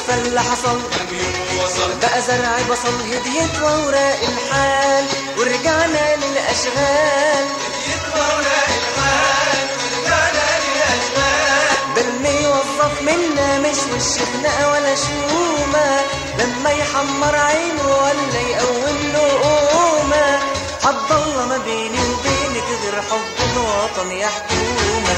يكفى اللي حصل كم يوم وصل بقى زرع بصل هديت وأوراق الحال ورجعنا للأشغال يتبرع الحال ورجعنا للأشغال ده اللي يوظف منا مش وش خناقة ولا شومة لما يحمر عينه ولا يقوم له قومة هتضل ما بيني وبينك غير حب الوطن يا حكومة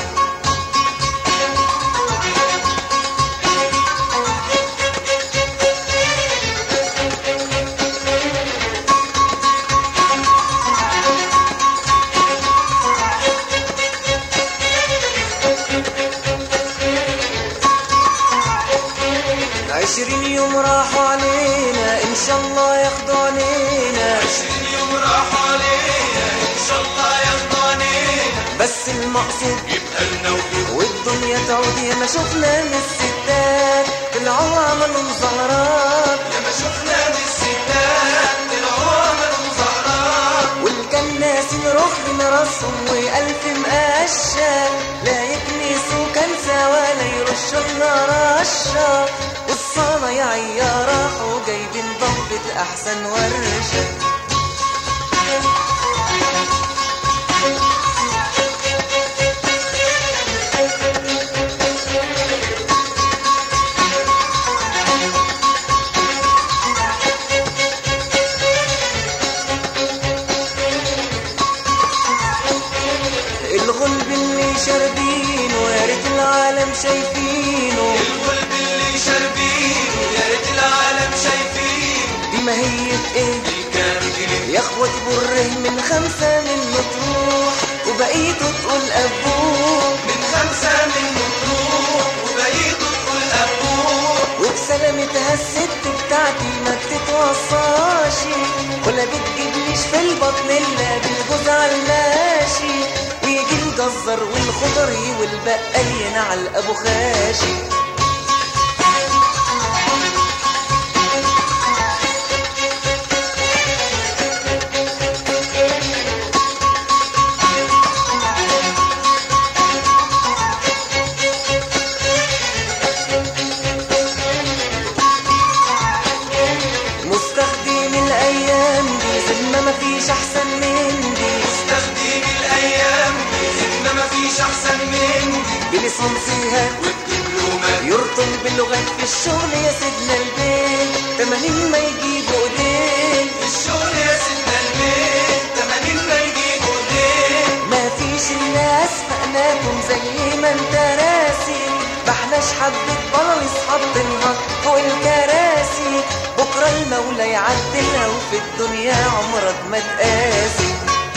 عشرين يوم راحوا علينا إن شاء الله ياخدوا علينا عشرين يوم راحوا علينا إن شاء الله يرضانينا بس المقصود يبقى لنا وجود والدنيا تعود يا ما شفنا من الستات طلعوا عملوا مظاهرات لما شفنا من الستات طلعوا عملوا مظاهرات والكناسين رخم راسهم وألف مقشة لا يكنسوا كنسة ولا يرشوا لنا رشة والصالة يا عيا راحوا جايبين ضبة أحسن ورشة الغلب اللي شاربينه يا ريت العالم شايفينه القلب اللي شاربينه يا ريت العالم شايفينه دي ما هي بإيه الكام جنيه يا اخواتي بره من خمسة منه تروح وبقيته تقول أبوه من خمسة من مطروح وبقيته تقول أبوه وبسلامتها الست بتاعتي ما بتتوصاش ولا بتجيبليش في البطن الا بالجوز على الماشي ويجي الجزر والخضري والبقال ينعل ابو خاشي مستخدم الايام دي زي ما مفيش احسن من دي تخديم الأيام إحنا مفيش أحسن من دي بليسانسيها والدبلومات يرطل باللغات في الشغل يا سيدنا البيت تمانين ما يجيبوا ايدين الشغل يا سيدنا البيت تمانين ما يجيبوا ليه ما فيش الا اسمعناكم زي ما انت راسي ما احناش حبة بلل اصحاب تنهض فوق الكراسي بكرة المولى يعدلها وفي الدنيا عمرك ما تقاسي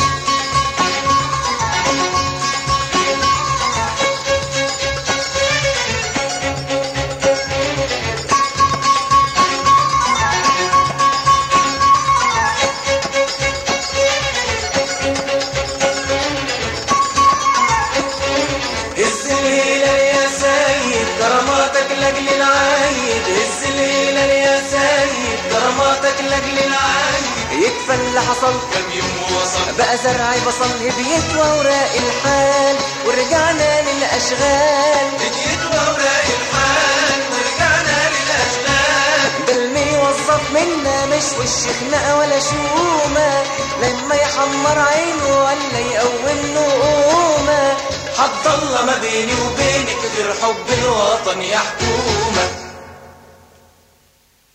هز الليلة يا سيد كراماتك لاجل العايد هز الليلة يا سيد كراماتك لاجل العايد يكفى اللي حصل كم يوم وصل بقى زرع بصل هديت وأوراق الحال ورجعنا للأشغال هديت وأوراق الحال ورجعنا للأشغال ده اللي يوظف منا مش وش خناقة ولا شومة لما يحمر عينه ولا يقوم له قومة حط الله ما بيني وبينك غير حب الوطن يا حكومة